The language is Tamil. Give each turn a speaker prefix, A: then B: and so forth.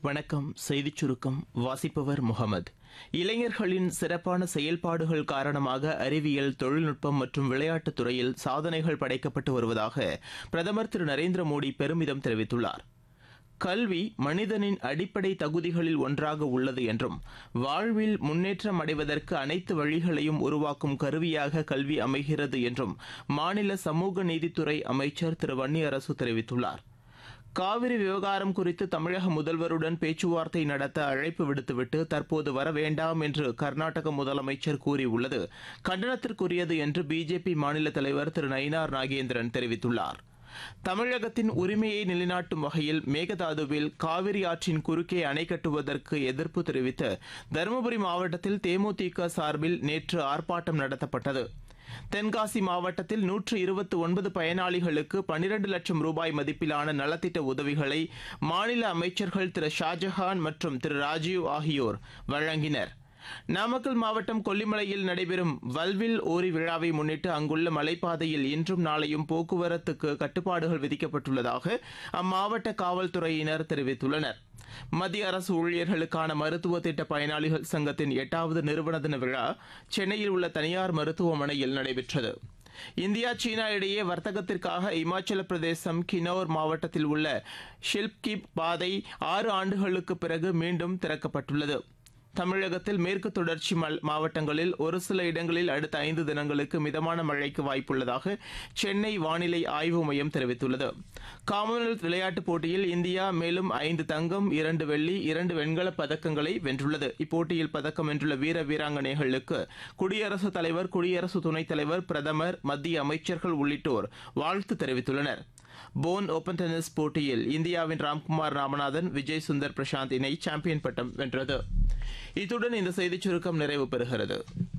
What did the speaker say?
A: வணக்கம் செய்திச் சுருக்கம் வாசிப்பவர் முகமது இளைஞர்களின் சிறப்பான செயல்பாடுகள் காரணமாக அறிவியல் தொழில்நுட்பம் மற்றும் விளையாட்டுத் துறையில் சாதனைகள் படைக்கப்பட்டு வருவதாக பிரதமர் திரு நரேந்திர மோடி பெருமிதம் தெரிவித்துள்ளார் கல்வி மனிதனின் அடிப்படை தகுதிகளில் ஒன்றாக உள்ளது என்றும் வாழ்வில் முன்னேற்றம் அடைவதற்கு அனைத்து வழிகளையும் உருவாக்கும் கருவியாக கல்வி அமைகிறது என்றும் மாநில சமூக நீதித்துறை அமைச்சர் திரு வன்னியரசு தெரிவித்துள்ளார் காவிரி விவகாரம் குறித்து தமிழக முதல்வருடன் பேச்சுவார்த்தை நடத்த அழைப்பு விடுத்துவிட்டு தற்போது வர வேண்டாம் என்று கர்நாடக முதலமைச்சர் கூறியுள்ளது கண்டனத்திற்குரியது என்று பிஜேபி மாநில தலைவர் திரு நயினார் நாகேந்திரன் தெரிவித்துள்ளார் தமிழகத்தின் உரிமையை நிலைநாட்டும் வகையில் மேகதாதுவில் காவிரி ஆற்றின் குறுக்கே அணை கட்டுவதற்கு எதிர்ப்பு தெரிவித்து தருமபுரி மாவட்டத்தில் தேமுதிக சார்பில் நேற்று ஆர்ப்பாட்டம் நடத்தப்பட்டது தென்காசி மாவட்டத்தில் நூற்று இருபத்தி ஒன்பது பயனாளிகளுக்கு பனிரண்டு லட்சம் ரூபாய் மதிப்பிலான நலத்திட்ட உதவிகளை மாநில அமைச்சர்கள் திரு ஷாஜஹான் மற்றும் திரு ராஜீவ் ஆகியோர் வழங்கினர் நாமக்கல் மாவட்டம் கொல்லிமலையில் நடைபெறும் வல்வில் ஓரி விழாவை முன்னிட்டு அங்குள்ள மலைப்பாதையில் இன்றும் நாளையும் போக்குவரத்துக்கு கட்டுப்பாடுகள் விதிக்கப்பட்டுள்ளதாக அம்மாவட்ட காவல்துறையினர் தெரிவித்துள்ளனர் மத்திய அரசு ஊழியர்களுக்கான மருத்துவ திட்ட பயனாளிகள் சங்கத்தின் எட்டாவது நிறுவன தின விழா சென்னையில் உள்ள தனியார் மருத்துவமனையில் நடைபெற்றது இந்தியா சீனா இடையே வர்த்தகத்திற்காக இமாச்சல பிரதேசம் கினோர் மாவட்டத்தில் உள்ள ஷில்ப்கிப் பாதை ஆறு ஆண்டுகளுக்கு பிறகு மீண்டும் திறக்கப்பட்டுள்ளது தமிழகத்தில் மேற்கு தொடர்ச்சி மாவட்டங்களில் ஒரு சில இடங்களில் அடுத்த ஐந்து தினங்களுக்கு மிதமான மழைக்கு வாய்ப்புள்ளதாக சென்னை வானிலை ஆய்வு மையம் தெரிவித்துள்ளது காமன்வெல்த் விளையாட்டுப் போட்டியில் இந்தியா மேலும் ஐந்து தங்கம் இரண்டு வெள்ளி இரண்டு வெண்கலப் பதக்கங்களை வென்றுள்ளது இப்போட்டியில் பதக்கம் வென்றுள்ள வீர வீராங்கனைகளுக்கு குடியரசுத் தலைவர் குடியரசு துணைத் தலைவர் பிரதமர் மத்திய அமைச்சர்கள் உள்ளிட்டோர் வாழ்த்து தெரிவித்துள்ளனர் போன் ஓபன் டென்னிஸ் போட்டியில் இந்தியாவின் ராம்குமார் ராமநாதன் விஜய் சுந்தர் பிரசாந்த் இணை சாம்பியன் பட்டம் வென்றது இத்துடன் இந்த செய்திச் சுருக்கம் நிறைவு பெறுகிறது